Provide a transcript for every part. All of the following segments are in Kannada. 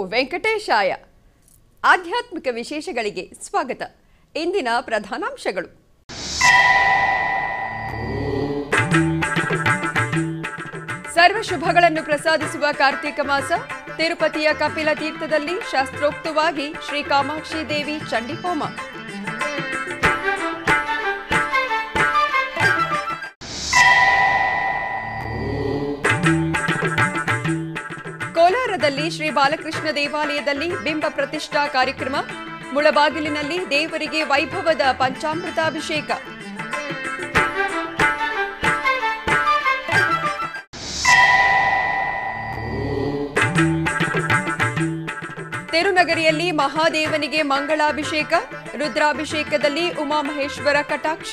ವೆಂಕಟೇಶಾಯ ಆಧ್ಯಾತ್ಮಿಕ ವಿಶೇಷಗಳಿಗೆ ಸ್ವಾಗತ ಇಂದಿನ ಪ್ರಧಾನಾಂಶಗಳು ಸರ್ವ ಶುಭಗಳನ್ನು ಪ್ರಸಾದಿಸುವ ಕಾರ್ತಿಕ ಮಾಸ ತಿರುಪತಿಯ ಕಪಿಲ ತೀರ್ಥದಲ್ಲಿ ಶಾಸ್ತ್ರೋಕ್ತವಾಗಿ ಶ್ರೀ ಕಾಮಾಕ್ಷಿ ದೇವಿ ಚಂಡಿ ಹೋಮ ಕೋಲಾರದಲ್ಲಿ ಶ್ರೀ ಬಾಲಕೃಷ್ಣ ದೇವಾಲಯದಲ್ಲಿ ಬಿಂಬ ಪ್ರತಿಷ್ಠಾ ಕಾರ್ಯಕ್ರಮ ಮುಳಬಾಗಿಲಿನಲ್ಲಿ ದೇವರಿಗೆ ವೈಭವದ ಪಂಚಾಮೃತಾಭಿಷೇಕ ತಿರುನಗರಿಯಲ್ಲಿ ಮಹಾದೇವನಿಗೆ ಮಂಗಳಾಭಿಷೇಕ ರುದ್ರಾಭಿಷೇಕದಲ್ಲಿ ಉಮಾಮಹೇಶ್ವರ ಕಟಾಕ್ಷ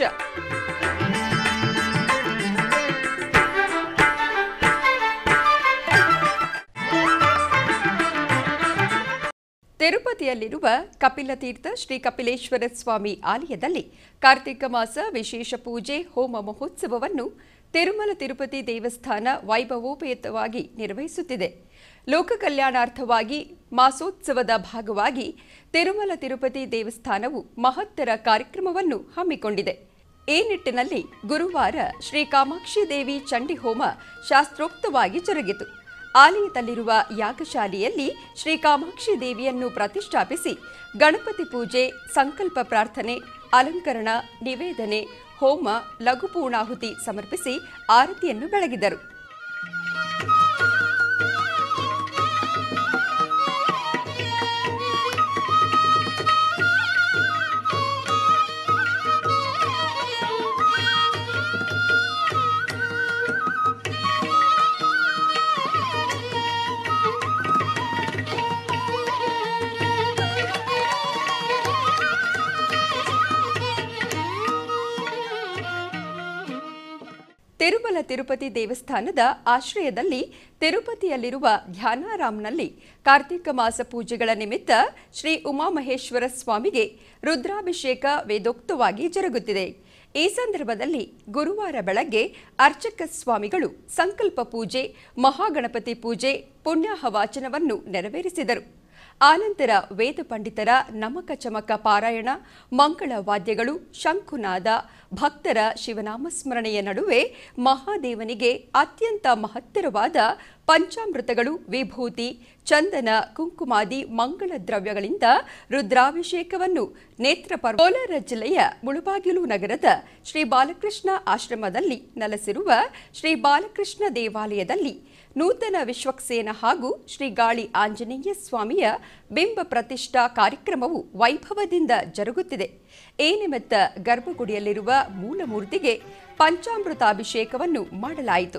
ತಿರುಪತಿಯಲ್ಲಿರುವ ಕಪಿಲತೀರ್ಥ ಶ್ರೀ ಕಪಿಲೇಶ್ವರ ಸ್ವಾಮಿ ಆಲಯದಲ್ಲಿ ಕಾರ್ತಿಕ ಮಾಸ ವಿಶೇಷ ಪೂಜೆ ಹೋಮ ಮಹೋತ್ಸವವನ್ನು ತಿರುಮಲ ತಿರುಪತಿ ದೇವಸ್ಥಾನ ವೈಭವೋಪೇತವಾಗಿ ನಿರ್ವಹಿಸುತ್ತಿದೆ ಲೋಕ ಕಲ್ಯಾಣಾರ್ಥವಾಗಿ ಮಾಸೋತ್ಸವದ ಭಾಗವಾಗಿ ತಿರುಮಲ ತಿರುಪತಿ ದೇವಸ್ಥಾನವು ಮಹತ್ತರ ಕಾರ್ಯಕ್ರಮವನ್ನು ಹಮ್ಮಿಕೊಂಡಿದೆ ಈ ನಿಟ್ಟಿನಲ್ಲಿ ಗುರುವಾರ ಶ್ರೀ ಕಾಮಾಕ್ಷಿ ದೇವಿ ಚಂಡಿ ಹೋಮ ಶಾಸ್ತ್ರೋಕ್ತವಾಗಿ ಜರುಗಿತು ಆಲಯದಲ್ಲಿರುವ ಯಾಗಶಾಲೆಯಲ್ಲಿ ಶ್ರೀ ಕಾಮಾಕ್ಷಿ ದೇವಿಯನ್ನು ಪ್ರತಿಷ್ಠಾಪಿಸಿ ಗಣಪತಿ ಪೂಜೆ ಸಂಕಲ್ಪ ಪ್ರಾರ್ಥನೆ ಅಲಂಕರಣ ನಿವೇದನೆ ಹೋಮ ಲಘು ಪೂರ್ಣಾಹುತಿ ಸಮರ್ಪಿಸಿ ಆರತಿಯನ್ನು ಬೆಳಗಿದರು ತಿರುಮಲ ತಿರುಪತಿ ದೇವಸ್ಥಾನದ ಆಶ್ರಯದಲ್ಲಿ ತಿರುಪತಿಯಲ್ಲಿರುವ ಧ್ಯಾನಾರಾಮ್ನಲ್ಲಿ ಕಾರ್ತಿಕ ಮಾಸ ಪೂಜೆಗಳ ನಿಮಿತ್ತ ಶ್ರೀ ಉಮಾಮಹೇಶ್ವರ ಸ್ವಾಮಿಗೆ ರುದ್ರಾಭಿಷೇಕ ವೇದೋಕ್ತವಾಗಿ ಜರುಗುತ್ತಿದೆ ಈ ಸಂದರ್ಭದಲ್ಲಿ ಗುರುವಾರ ಬೆಳಗ್ಗೆ ಅರ್ಚಕ ಸ್ವಾಮಿಗಳು ಸಂಕಲ್ಪ ಪೂಜೆ ಮಹಾಗಣಪತಿ ಪೂಜೆ ಪುಣ್ಯಾಹ ವಾಚನವನ್ನು ನೆರವೇರಿಸಿದರು ಆನಂತರ ವೇದ ಪಂಡಿತರ ನಮಕ ಚಮಕ ಪಾರಾಯಣ ಮಂಗಳ ವಾದ್ಯಗಳು ಶಂಖುನಾದ ಭಕ್ತರ ಶಿವನಾಮಸ್ಮರಣೆಯ ನಡುವೆ ಮಹಾದೇವನಿಗೆ ಅತ್ಯಂತ ಮಹತ್ತರವಾದ ಪಂಚಾಮೃತಗಳು ವಿಭೂತಿ ಚಂದನ ಕುಂಕುಮಾದಿ ಮಂಗಳ ದ್ರವ್ಯಗಳಿಂದ ರುದ್ರಾಭಿಷೇಕವನ್ನು ನೇತ್ರಪರ್ವ ಕೋಲಾರ ಜಿಲ್ಲೆಯ ಮುಳುಬಾಗಿಲು ನಗರದ ಶ್ರೀ ಬಾಲಕೃಷ್ಣ ಆಶ್ರಮದಲ್ಲಿ ನೆಲೆಸಿರುವ ಶ್ರೀ ಬಾಲಕೃಷ್ಣ ದೇವಾಲಯದಲ್ಲಿ ನೂತನ ವಿಶ್ವಕ್ಸೇನ ಹಾಗೂ ಶ್ರೀ ಗಾಳಿ ಆಂಜನೇಯ ಸ್ವಾಮಿಯ ಬಿಂಬ ಪ್ರತಿಷ್ಠಾ ಕಾರ್ಯಕ್ರಮವು ವೈಭವದಿಂದ ಜರುಗುತ್ತಿದೆ ಈ ನಿಮಿತ್ತ ಗರ್ಭಗುಡಿಯಲ್ಲಿರುವ ಮೂಲಮೂರ್ತಿಗೆ ಪಂಚಾಮೃತಾಭಿಷೇಕವನ್ನು ಮಾಡಲಾಯಿತು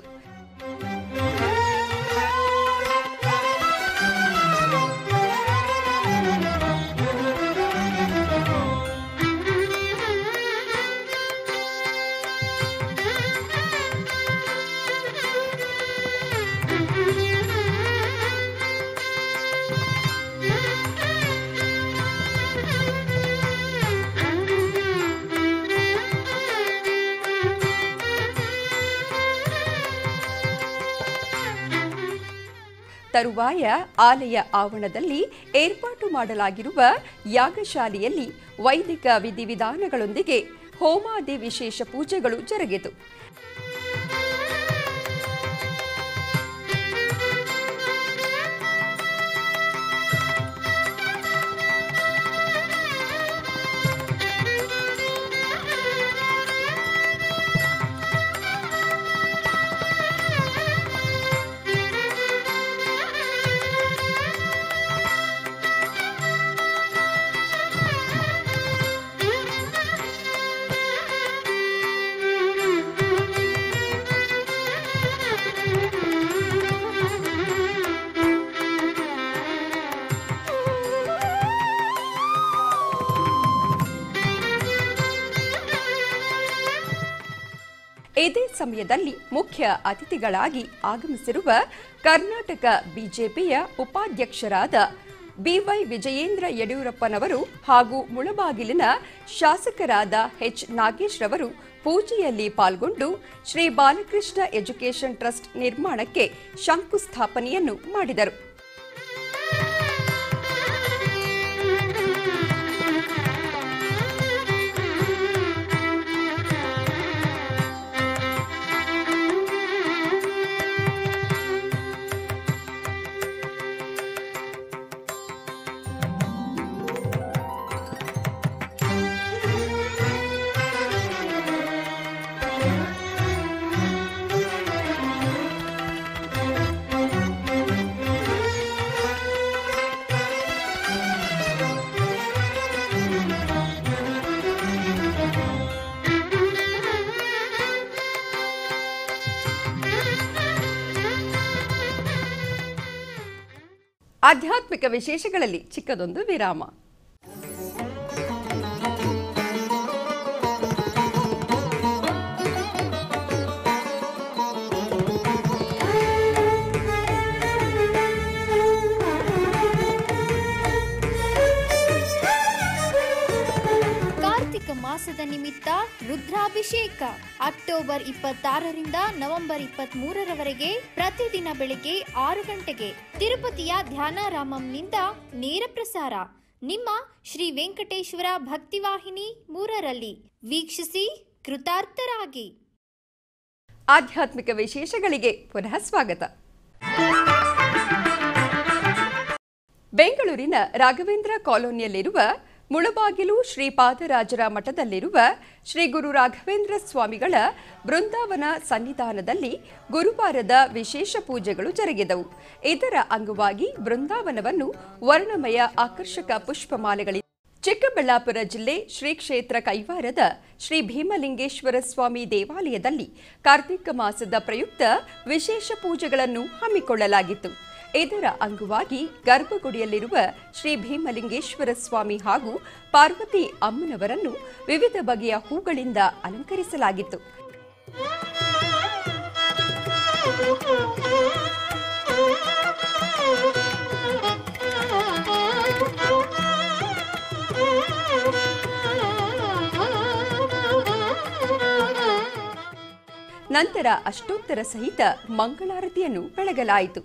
ತರುವಾಯ ಆಲಯ ಆವರಣದಲ್ಲಿ ಏರ್ಪಾಟು ಮಾಡಲಾಗಿರುವ ಯಾಗಶಾಲೆಯಲ್ಲಿ ವೈದಿಕ ವಿಧಿವಿಧಾನಗಳೊಂದಿಗೆ ಹೋಮಾದಿ ವಿಶೇಷ ಪೂಜೆಗಳು ಜರುಗಿತು ಇದೇ ಸಮಯದಲ್ಲಿ ಮುಖ್ಯ ಅತಿಥಿಗಳಾಗಿ ಆಗಮಿಸಿರುವ ಕರ್ನಾಟಕ ಬಿಜೆಪಿಯ ಉಪಾಧ್ಯಕ್ಷರಾದ ಬಿವೈ ವಿಜಯೇಂದ್ರ ಯಡಿಯೂರಪ್ಪನವರು ಹಾಗೂ ಮುಳಬಾಗಿಲಿನ ಶಾಸಕರಾದ ಎಚ್ ನಾಗೇಶ್ ರವರು ಪೂಜೆಯಲ್ಲಿ ಪಾಲ್ಗೊಂಡು ಶ್ರೀ ಬಾಲಕೃಷ್ಣ ಎಜುಕೇಷನ್ ಟ್ರಸ್ಟ್ ನಿರ್ಮಾಣಕ್ಕೆ ಶಂಕುಸ್ಥಾಪನೆಯನ್ನು ಮಾಡಿದರು ಆಧ್ಯಾತ್ಮಿಕ ವಿಶೇಷಗಳಲ್ಲಿ ಚಿಕ್ಕದೊಂದು ವಿರಾಮ ಕಾರ್ತಿಕ ಮಾಸದ ನಿಮಿತ್ತ ರುದ್ರಾಭಿಷೇಕ ಅಕ್ಟೋಬರ್ ಇಪ್ಪತ್ತಾರರಿಂದ ನವೆಂಬರ್ ಇಪ್ಪತ್ತ್ ಮೂರರವರೆಗೆ ಪ್ರತಿದಿನ ಬೆಳಿಗ್ಗೆ ಆರು ಗಂಟೆಗೆ ತಿರುಪತಿಯ ಧ್ಯಾನಾರಾಮಂನಿಂದ ನೇರ ಪ್ರಸಾರ ನಿಮ್ಮ ಶ್ರೀ ವೆಂಕಟೇಶ್ವರ ಭಕ್ತಿವಾಹಿನಿ ಮೂರರಲ್ಲಿ ವೀಕ್ಷಿಸಿ ಕೃತಾರ್ಥರಾಗಿ ಆಧ್ಯಾತ್ಮಿಕ ವಿಶೇಷಗಳಿಗೆ ಪುನಃ ಸ್ವಾಗತ ಬೆಂಗಳೂರಿನ ರಾಘವೇಂದ್ರ ಕಾಲೋನಿಯಲ್ಲಿರುವ ಮುಳಬಾಗಿಲು ಶ್ರೀಪಾದರಾಜರ ಮಠದಲ್ಲಿರುವ ಶ್ರೀ ಗುರು ರಾಘವೇಂದ್ರ ಸ್ವಾಮಿಗಳ ಬೃಂದಾವನ ಸನ್ನಿಧಾನದಲ್ಲಿ ಗುರುವಾರದ ವಿಶೇಷ ಪೂಜೆಗಳು ಜರುಗಿದವು ಇದರ ಅಂಗವಾಗಿ ಬೃಂದಾವನವನ್ನು ವರ್ಣಮಯ ಆಕರ್ಷಕ ಪುಷ್ಪಮಾಲೆಗಳಿಂದ ಚಿಕ್ಕಬಳ್ಳಾಪುರ ಜಿಲ್ಲೆ ಶ್ರೀ ಕ್ಷೇತ್ರ ಕೈವಾರದ ಶ್ರೀ ಭೀಮಲಿಂಗೇಶ್ವರ ಸ್ವಾಮಿ ದೇವಾಲಯದಲ್ಲಿ ಕಾರ್ತಿಕ ಮಾಸದ ಪ್ರಯುಕ್ತ ವಿಶೇಷ ಪೂಜೆಗಳನ್ನು ಹಮ್ಮಿಕೊಳ್ಳಲಾಗಿತ್ತು ಇದರ ಅಂಗವಾಗಿ ಗರ್ಭಗುಡಿಯಲ್ಲಿರುವ ಶ್ರೀ ಭೀಮಲಿಂಗೇಶ್ವರ ಸ್ವಾಮಿ ಹಾಗೂ ಪಾರ್ವತಿ ಅಮ್ಮನವರನ್ನು ವಿವಿಧ ಬಗೆಯ ಹೂಗಳಿಂದ ಅಲಂಕರಿಸಲಾಗಿತ್ತು ನಂತರ ಅಷ್ಟೋತ್ತರ ಸಹಿತ ಮಂಗಳಾರತಿಯನ್ನು ಬೆಳಗಲಾಯಿತು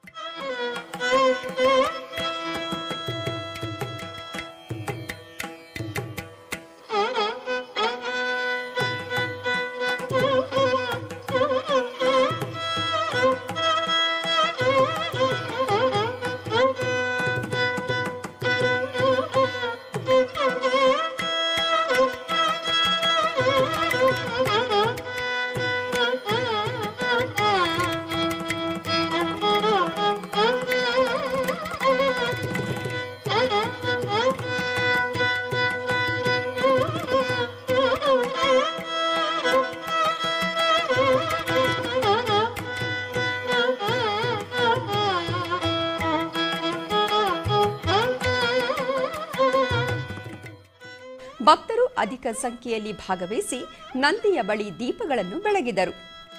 ಭಕ್ತರು ಅಧಿಕ ಸಂಖ್ಯೆಯಲ್ಲಿ ಭಾಗವಹಿಸಿ ನಂದಿಯ ಬಳಿ ದೀಪಗಳನ್ನು ಬೆಳಗಿದರು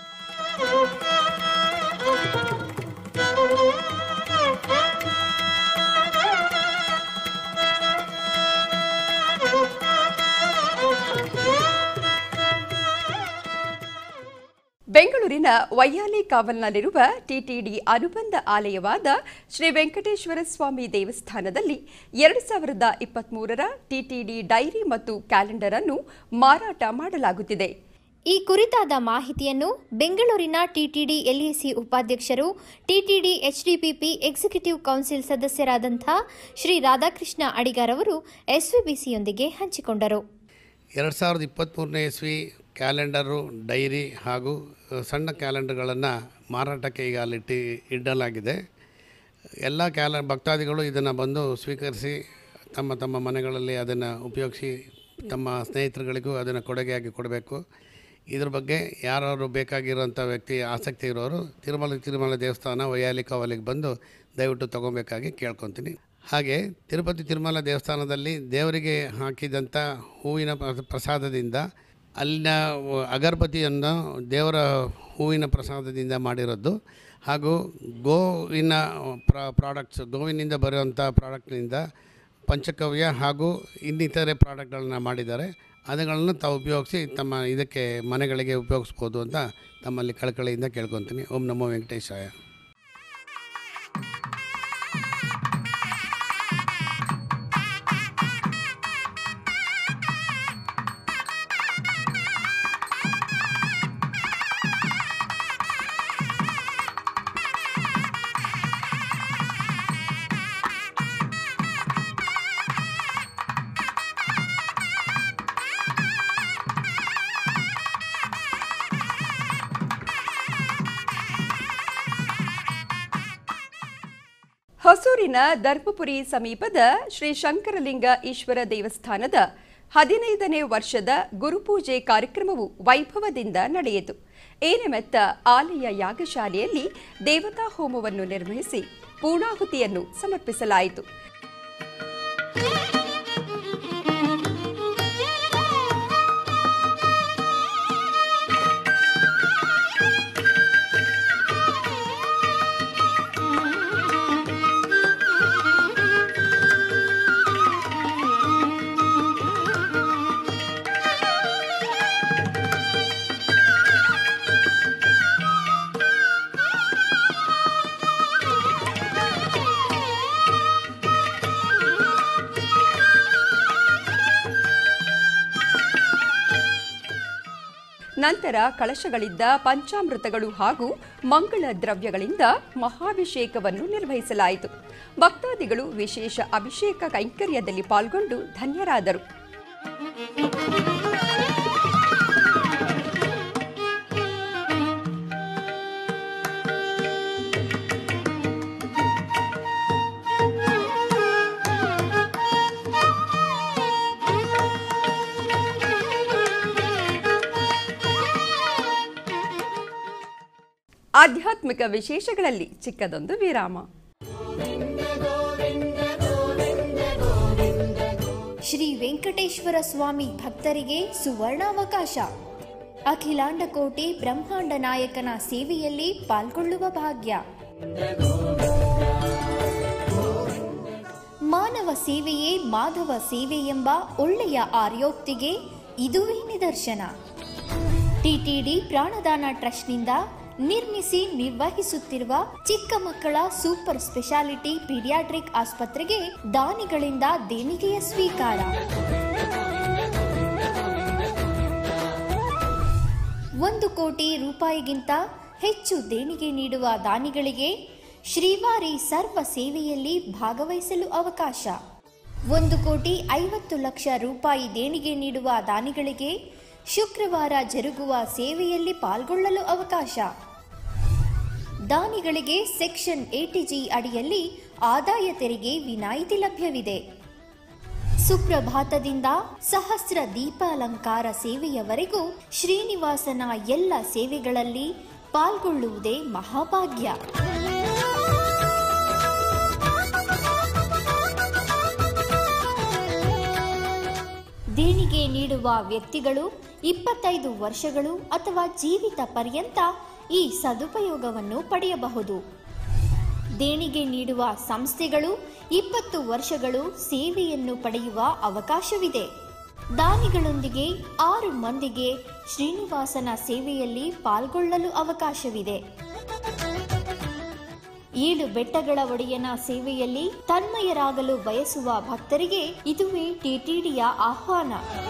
ಬೆಂಗಳೂರಿನ ವೈಯಾಲಿ ಕಾವಲ್ನಲ್ಲಿರುವ ಟಿಟಿಡಿ ಅನುಬಂಧ ಆಲಯವಾದ ಶ್ರೀ ವೆಂಕಟೇಶ್ವರ ಸ್ವಾಮಿ ದೇವಸ್ಥಾನದಲ್ಲಿ ಎರಡು ಸಾವಿರದ ಇಪ್ಪತ್ಮೂರರ ಟಿಟಿಡಿ ಡೈರಿ ಮತ್ತು ಕ್ಯಾಲೆಂಡರ್ ಅನ್ನು ಮಾರಾಟ ಮಾಡಲಾಗುತ್ತಿದೆ ಈ ಕುರಿತಾದ ಮಾಹಿತಿಯನ್ನು ಬೆಂಗಳೂರಿನ ಟಿಟಿಡಿ ಎಲ್ಎಸಿ ಉಪಾಧ್ಯಕ್ಷರು ಟಿಟಿಡಿ ಎಚ್ಡಿಪಿಪಿ ಎಕ್ಸಿಕ್ಯೂಟಿವ್ ಕೌನ್ಸಿಲ್ ಸದಸ್ಯರಾದಂಥ ಶ್ರೀ ರಾಧಾಕೃಷ್ಣ ಅಡಿಗಾರ್ ಅವರು ಎಸ್ವಿಬಿಸಿಯೊಂದಿಗೆ ಹಂಚಿಕೊಂಡರು ಎರಡು ಸಾವಿರದ ಇಪ್ಪತ್ತ್ಮೂರನೇ ಇಸ್ವಿ ಕ್ಯಾಲೆಂಡರು ಡೈರಿ ಹಾಗೂ ಅ, ಸಣ್ಣ ಕ್ಯಾಲೆಂಡರ್ಗಳನ್ನು ಮಾರಾಟಕ್ಕೆ ಈಗ ಅಲ್ಲಿಟ್ಟು ಇಡಲಾಗಿದೆ ಎಲ್ಲ ಕ್ಯಾಲ ಭಕ್ತಾದಿಗಳು ಇದನ್ನು ಬಂದು ಸ್ವೀಕರಿಸಿ ತಮ್ಮ ತಮ್ಮ ಮನೆಗಳಲ್ಲಿ ಅದನ್ನು ಉಪಯೋಗಿಸಿ ತಮ್ಮ ಸ್ನೇಹಿತರುಗಳಿಗೂ ಅದನ್ನು ಕೊಡುಗೆಯಾಗಿ ಕೊಡಬೇಕು ಇದ್ರ ಬಗ್ಗೆ ಯಾರು ಬೇಕಾಗಿರೋಂಥ ವ್ಯಕ್ತಿ ಆಸಕ್ತಿ ಇರೋರು ತಿರುಮಲ ತಿರುಮಲ ದೇವಸ್ಥಾನ ವೈಯಾಲಿ ಕಾವಲಿಗೆ ಬಂದು ದಯವಿಟ್ಟು ತೊಗೊಬೇಕಾಗಿ ಕೇಳ್ಕೊತೀನಿ ಹಾಗೆ ತಿರುಪತಿ ತಿರುಮಲ ದೇವಸ್ಥಾನದಲ್ಲಿ ದೇವರಿಗೆ ಹಾಕಿದಂಥ ಹೂವಿನ ಪ್ರ- ಪ್ರಸಾದದಿಂದ ಅಲ್ಲಿನ ವ- ಅಗರಬತ್ತಿಯನ್ನು ದೇವರ ಹೂವಿನ ಪ್ರಸಾದದಿಂದ ಮಾಡಿರೋದು ಹಾಗೂ ಗೋವಿನ ಪ್ರ ಪ್ರಾಡಕ್ಟ್ಸ್ ಗೋವಿನಿಂದ ಬರುವಂಥ ಪ್ರಾಡಕ್ಟ್ನಿಂದ ಪಂಚಕವ್ಯ ಹಾಗೂ ಇನ್ನಿತರೆ ಪ್ರಾಡಕ್ಟ್ಗಳನ್ನ ಮಾಡಿದ್ದಾರೆ ಅದಗಳನ್ನು ತಾವು ಉಪಯೋಗಿಸಿ ತಮ್ಮ ಇದಕ್ಕೆ ಮನೆಗಳಿಗೆ ಉಪಯೋಗಿಸ್ಬೋದು ಅಂತ ತಮ್ಮಲ್ಲಿ ಕಳಕಳಿಯಿಂದ ಕೇಳ್ಕೊತೀನಿ ಓಂ ನಮೋ ವೆಂಕಟೇಶಾಯ ಹೊಸೂರಿನ ಧರ್ಮಪುರಿ ಸಮೀಪದ ಶ್ರೀ ಶಂಕರಲಿಂಗ ಈಶ್ವರ ದೇವಸ್ಥಾನದ ಹದಿನೈದನೇ ವರ್ಷದ ಗುರುಪೂಜೆ ಕಾರ್ಯಕ್ರಮವು ವೈಭವದಿಂದ ನಡೆಯಿತು ಏನೆಮೆತ್ತ ಆಲಯ ಯಾಗಶಾಲೆಯಲ್ಲಿ ದೇವತಾ ಹೋಮವನ್ನು ನಿರ್ವಹಿಸಿ ಪೂರ್ಣಾಹುತಿಯನ್ನು ಸಮರ್ಪಿಸಲಾಯಿತು ನಂತರ ಕಳಶಗಳಿದ್ದ ಪಂಚಾಮೃತಗಳು ಹಾಗೂ ಮಂಗಳ ದ್ರವ್ಯಗಳಿಂದ ಮಹಾಭಿಷೇಕವನ್ನು ನಿರ್ವಹಿಸಲಾಯಿತು ಭಕ್ತಾದಿಗಳು ವಿಶೇಷ ಅಭಿಷೇಕ ಕೈಂಕರ್ಯದಲ್ಲಿ ಪಾಲ್ಗೊಂಡು ಧನ್ಯರಾದರು ಆಧ್ಯಾತ್ಮಿಕ ವಿಶೇಷಗಳಲ್ಲಿ ಚಿಕ್ಕದೊಂದು ವಿರಾಮ ಶ್ರೀ ವೆಂಕಟೇಶ್ವರ ಸ್ವಾಮಿ ಭಕ್ತರಿಗೆ ಸುವರ್ಣಾವಕಾಶ ಅಖಿಲಾಂಡ ಕೋಟಿ ಬ್ರಹ್ಮಾಂಡ ನಾಯಕನ ಸೇವೆಯಲ್ಲಿ ಪಾಲ್ಗೊಳ್ಳುವ ಭಾಗ್ಯ ಮಾನವ ಸೇವೆಯೇ ಮಾಧವ ಸೇವೆ ಎಂಬ ಒಳ್ಳೆಯ ಆರ್ಯೋಕ್ತಿಗೆ ಇದುವೇ ನಿದರ್ಶನ ಟಿಟಿಡಿ ಪ್ರಾಣದಾನ ಟ್ರಸ್ಟ್ನಿಂದ ನಿರ್ಮಿಸಿ ನಿರ್ವಹಿಸುತ್ತಿರುವ ಚಿಕ್ಕ ಮಕ್ಕಳ ಸೂಪರ್ ಸ್ಪೆಷಾಲಿಟಿ ಪೀಡಿಯಾಟ್ರಿಕ್ ಆಸ್ಪತ್ರೆಗೆ ದಾನಿಗಳಿಂದ ದೇಣಿಗೆಯ ಸ್ವೀಕಾರ ಒಂದು ಕೋಟಿ ರೂಪಾಯಿಗಿಂತ ಹೆಚ್ಚು ದೇಣಿಗೆ ನೀಡುವ ದಾನಿಗಳಿಗೆ ಶ್ರೀವಾರಿ ಸರ್ವ ಸೇವೆಯಲ್ಲಿ ಭಾಗವಹಿಸಲು ಅವಕಾಶ ಒಂದು ಕೋಟಿ ಐವತ್ತು ಲಕ್ಷ ರೂಪಾಯಿ ದೇಣಿಗೆ ನೀಡುವ ದಾನಿಗಳಿಗೆ ಶುಕ್ರವಾರ ಜರುಗುವ ಸೇವೆಯಲ್ಲಿ ಪಾಲ್ಗೊಳ್ಳಲು ಅವಕಾಶ ದಾನಿಗಳಿಗೆ ಸೆಕ್ಷನ್ ಎಟಿಜಿ ಅಡಿಯಲ್ಲಿ ಆದಾಯ ತೆರಿಗೆ ವಿನಾಯಿತಿ ಲಭ್ಯವಿದೆ ಸುಪ್ರಭಾತದಿಂದ ಸಹಸ್ರ ದೀಪಾಲಂಕಾರ ಸೇವೆಯವರೆಗೂ ಶ್ರೀನಿವಾಸನ ಎಲ್ಲ ಸೇವೆಗಳಲ್ಲಿ ಪಾಲ್ಗೊಳ್ಳುವುದೇ ಮಹಾಭಾಗ್ಯ ದೇಣಿಗೆ ನೀಡುವ ವ್ಯಕ್ತಿಗಳು ಇಪ್ಪತ್ತೈದು ವರ್ಷಗಳು ಅಥವಾ ಜೀವಿತ ಪರ್ಯಂತ ಈ ಸದುಪಯೋಗವನ್ನು ಪಡೆಯಬಹುದು ದೇಣಿಗೆ ನೀಡುವ ಸಂಸ್ಥೆಗಳು ಇಪ್ಪತ್ತು ವರ್ಷಗಳು ಸೇವೆಯನ್ನು ಪಡೆಯುವ ಅವಕಾಶವಿದೆ ದಾನಿಗಳೊಂದಿಗೆ ಆರು ಮಂದಿಗೆ ಶ್ರೀನಿವಾಸನ ಸೇವೆಯಲ್ಲಿ ಪಾಲ್ಗೊಳ್ಳಲು ಅವಕಾಶವಿದೆ ಏಳು ಬೆಟ್ಟಗಳ ಒಡೆಯನ ಸೇವೆಯಲ್ಲಿ ತನ್ಮಯರಾಗಲು ಬಯಸುವ ಭಕ್ತರಿಗೆ ಇದುವೇ ಟಿಟಿಡಿಯ ಆಹ್ವಾನ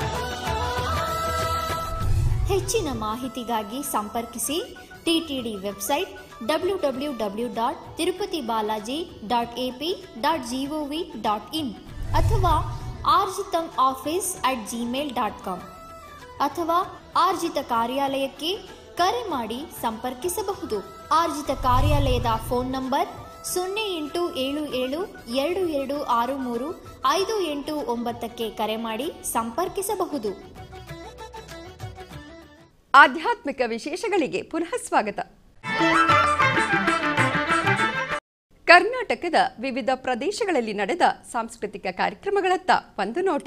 ಹೆಚ್ಚಿನ ಮಾಹಿತಿಗಾಗಿ ಸಂಪರ್ಕಿಸಿ TTD website W W W dot Tirupati Balaji dot AP dot GOV dot in ಅಥವಾ Arjitham office at Gmail dot com ಅಥವಾ ಆರ್ಜಿತ ಕಾರ್ಯಾಲಯಕ್ಕೆ ಕರೆ ಮಾಡಿ ಸಂಪರ್ಕಿಸಬಹುದು ಆರ್ಜಿತ ಕಾರ್ಯಾಲಯದ ಫೋನ್ ನಂಬರ್ ಸೊನ್ನೆ ಎಂಟು ಏಳು ಏಳು ಎರಡು ಎರಡು ಆರು ಮೂರು ಐದು ಎಂಟು ಒಂಬತ್ತಕ್ಕೆ ಕರೆ ಮಾಡಿ ಸಂಪರ್ಕಿಸಬಹುದು ಆಧ್ಯಾತ್ಮಿಕ ವಿಶೇಷಗಳಿಗೆ ಪುನಃ ಸ್ವಾಗತ ಕರ್ನಾಟಕದ ವಿವಿಧ ಪ್ರದೇಶಗಳಲ್ಲಿ ನಡೆದ ಸಾಂಸ್ಕೃತಿಕ ಕಾರ್ಯಕ್ರಮಗಳತ್ತ ಒಂದು ನೋಟ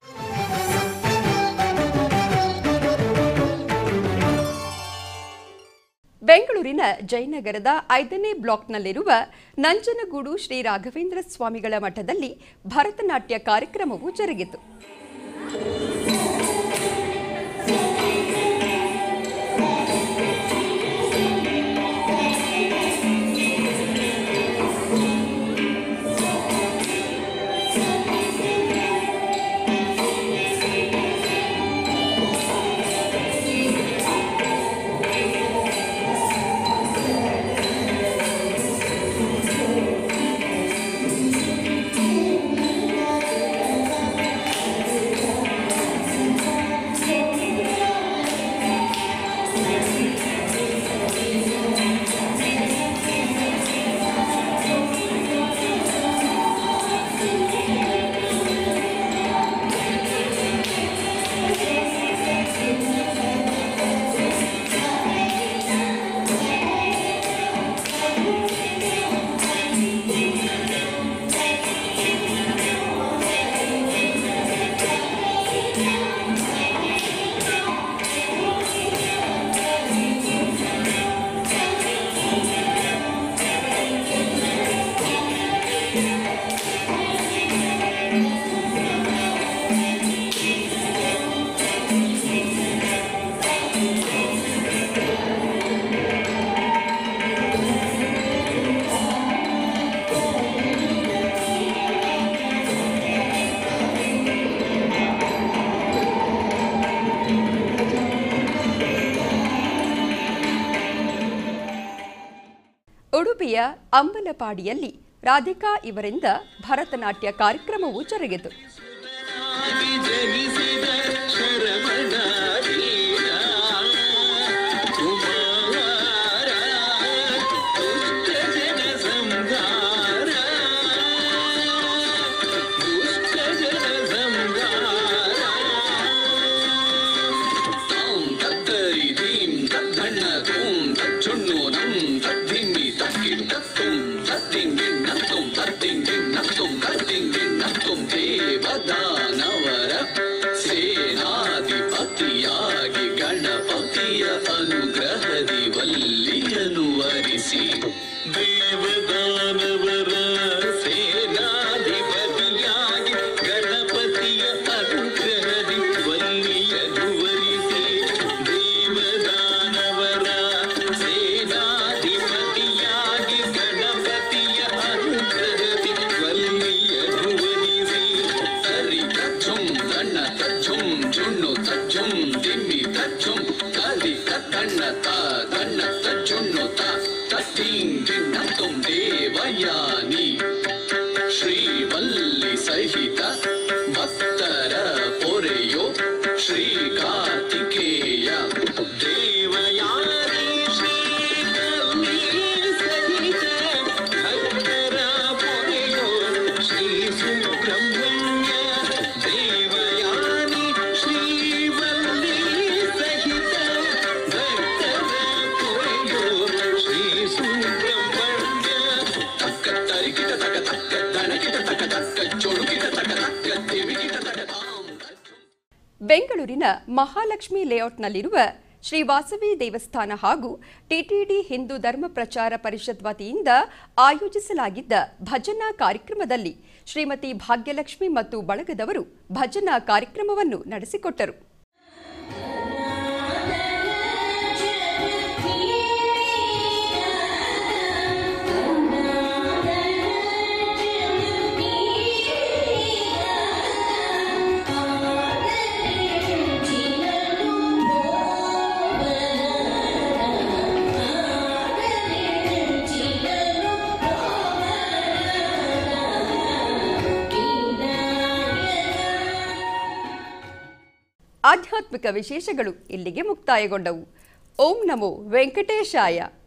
ಬೆಂಗಳೂರಿನ ಜಯನಗರದ ಐದನೇ ಬ್ಲಾಕ್ನಲ್ಲಿರುವ ನಂಜನಗೂಡು ಶ್ರೀ ರಾಘವೇಂದ್ರ ಸ್ವಾಮಿಗಳ ಮಠದಲ್ಲಿ ಭರತನಾಟ್ಯ ಕಾರ್ಯಕ್ರಮವು ಜರುಗಿತು ಜಿಲ್ಲೆಯ ಅಂಬಲಪಾಡಿಯಲ್ಲಿ ರಾಧಿಕಾ ಇವರಿಂದ ಭರತನಾಟ್ಯ ಕಾರ್ಯಕ್ರಮವು ಜರುಗಿತು ಜನಿಸಿದ ಶರವಣ ವೀರ ಕುಮಾರ ದುಷ್ಟ ಜನ ಸಂಹಾರ ದುಷ್ಟ ಜನ ಸಂಹಾರ ತಾಂ ತತ್ತರಿ ಧೀಂ ತದ್ದಣ್ಣ ತೂಂ ತಚ್ಚುಣ್ಣು ನಂ ತದ್ದಿಮ್ಮಿ ತಕ್ಕಿಂ ತತ್ತುಂ ತತ್ತಿಂಗಿ ನತ್ತುಂ ತತ್ತಿಂಗಿ ನತ್ತುಂ ತತ್ತಿಂಗಿ ನತ್ತುಂ ದೇವದಾನವರ ಸೇನಾಧಿಪತಿಯಾಗಿ ಗಣಪತಿಯ ಅನುಗ್ರಹದಿ ವಲ್ಲಿಯನು ವರಿಸಿ ದೇವದಾನವರ ಸೇನಾಧಿಪತಿಯಾಗಿ ಗಣಪತಿಯ ಅನುಗ್ರಹದಿ ವಲ್ಲಿಯನು ವರಿಸಿ ದೇವದಾನವರ ಸೇನಾಧಿಪತಿಯಾಗಿ ಗಣಪತಿಯ ಅನುಗ್ರಹದಿ ವಲ್ಲಿಯನು ವರಿಸಿ ಸರಿ ತಜ್ಜುಂ ದಣ್ಣ ತಜ್ಜುಂ ಜುಣ್ಣು ತಜ್ಜುಂ ದಿಮ್ಮಿ ತಜ್ಜುಂ ತರಿ ತಣ್ಣ ತ ದಣ್ಣ ತಜ್ಜುಣ್ಣು ತ ತಟ್ಟಿಂಗ್ ದಿನ್ನತ್ತುಂ ದೇವಯಾನಿ ಶ್ರೀವಲ್ಲಿ ಸಹಿತ ಭಕ್ತರ ಪೊರೆಯೋ ಶ್ರೀ ಕಾರ್ತಿಕೇಯ ದೇವಯಾನಿ ಶ್ರೀವಲ್ಲಿ ಸಹಿತ ಭಕ್ತರ ಪೊರೆಯೋ ಶ್ರೀ ಸುಬ್ರಹ್ಮಣ್ಯ ದೇವಯಾನಿ ಶ್ರೀವಲ್ಲಿ ಸಹಿತ ಭಕ್ತರ ಪೊರೆಯೋ ಶ್ರೀ ಸುಬ್ರಹ್ಮಣ್ಯ ತಕ್ಕ ತರಿಗಿಟ ತಕ ತಕ್ಕ ದಣಗಿಟ ತಕ ತಕ್ಕ ಚೊಳುಗಿಟ ತಕ ತಕ್ಕ ದಿವಿಗಿಟ ತಕ ತಾಂ ಬೆಂಗಳೂರಿನ ಮಹಾಲಕ್ಷ್ಮಿ ಲೇಔಟ್ನಲ್ಲಿರುವ ಶ್ರೀ ವಾಸವಿ ದೇವಸ್ಥಾನ ಹಾಗೂ ಟಿಟಿಡಿ ಹಿಂದೂ ಧರ್ಮ ಪ್ರಚಾರ ಪರಿಷತ್ ವತಿಯಿಂದ ಆಯೋಜಿಸಲಾಗಿದ್ದ ಭಜನಾ ಕಾರ್ಯಕ್ರಮದಲ್ಲಿ ಶ್ರೀಮತಿ ಭಾಗ್ಯಲಕ್ಷ್ಮಿ ಮತ್ತು ಬಳಗದವರು ಭಜನಾ ಕಾರ್ಯಕ್ರಮವನ್ನು ನಡೆಸಿಕೊಟ್ಟರು ಆಧ್ಯಾತ್ಮಿಕ ವಿಶೇಷಗಳು ಇಲ್ಲಿಗೆ ಮುಕ್ತಾಯಗೊಂಡವು ಓಂ ನಮೋ ವೆಂಕಟೇಶಾಯ